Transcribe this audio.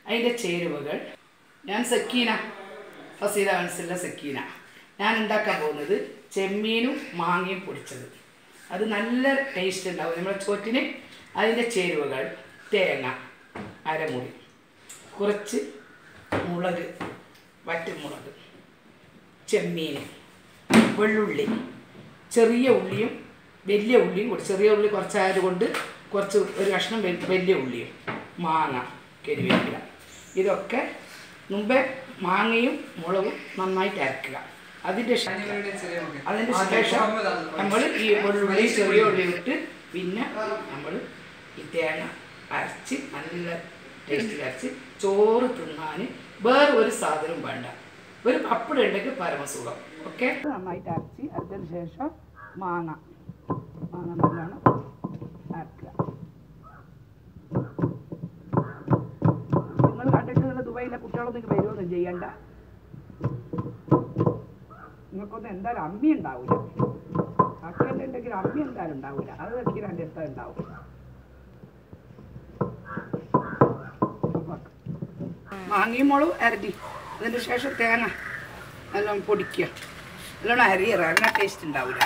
അതിൻ്റെ ചേരുവകൾ ഞാൻ സക്കീന ഫസീല മനസ്സിലുള്ള സക്കീന ഞാൻ ഉണ്ടാക്കാൻ പോകുന്നത് ചെമ്മീനും മാങ്ങയും പൊടിച്ചത് അത് നല്ല ടേസ്റ്റ് ഉണ്ടാവും നമ്മുടെ ചോറ്റിന് അതിൻ്റെ ചേരുവകൾ തേങ്ങ അരമുറി കുറച്ച് മുളക് വറ്റൽമുളക് ചെമ്മീൻ വെള്ളുള്ളി ചെറിയ ഉള്ളിയും വലിയ ഉള്ളിയും കൂടി ചെറിയ ഉള്ളി കുറച്ചായത് കൊണ്ട് കുറച്ച് ഒരു കഷ്ണം വെ- വലിയ ഉള്ളിയും മാങ്ങ കരിവേപ്പില ഇതൊക്കെ മുമ്പേ മാങ്ങയും മുളകും നന്നായിട്ട് അരക്കുക അതിൻ്റെ ശേഷം അതിൻ്റെ ശേഷം നമ്മൾ ഈ വെള്ളുള്ളി ചെറിയ ഉള്ളി ഇട്ട് പിന്നെ നമ്മൾ ഈ തേങ്ങ അരച്ച് നല്ല ടേസ്റ്റിൽ അരച്ച് ചോറ് തിന്നാൻ വേറെ ഒരു സാധനവും വേണ്ട ഒരു പപ്പടം ഉണ്ടെങ്കിൽ പരമസുഖം ഓക്കെ നന്നായിട്ട് അരച്ച് അരച്ചതിന് ശേഷം മാങ്ങ മാങ്ങ നല്ലോണം അരക്കുക നിങ്ങൾ കണ്ടിട്ടുള്ള ദുബൈയിലെ കുട്ടികളൊന്നും ഇങ്ങ് വരുമൊന്നും ചെയ്യണ്ട നിങ്ങൾക്കൊന്നും എന്തായാലും അമ്മി ഉണ്ടാവില്ല അക്കൻ്റെ ഉണ്ടെങ്കിൽ അമ്മി എന്തായാലും ഉണ്ടാവില്ല അത് എനിക്ക് രണ്ട് അടുത്ത ഉണ്ടാവും മാങ്ങയും മുളകും അരടി അതിന് ശേഷം തേങ്ങ നല്ലോണം പൊടിക്കുക നല്ലോണം അരിയറ അങ്ങനെ ടേസ്റ്റ് ഉണ്ടാവില്ല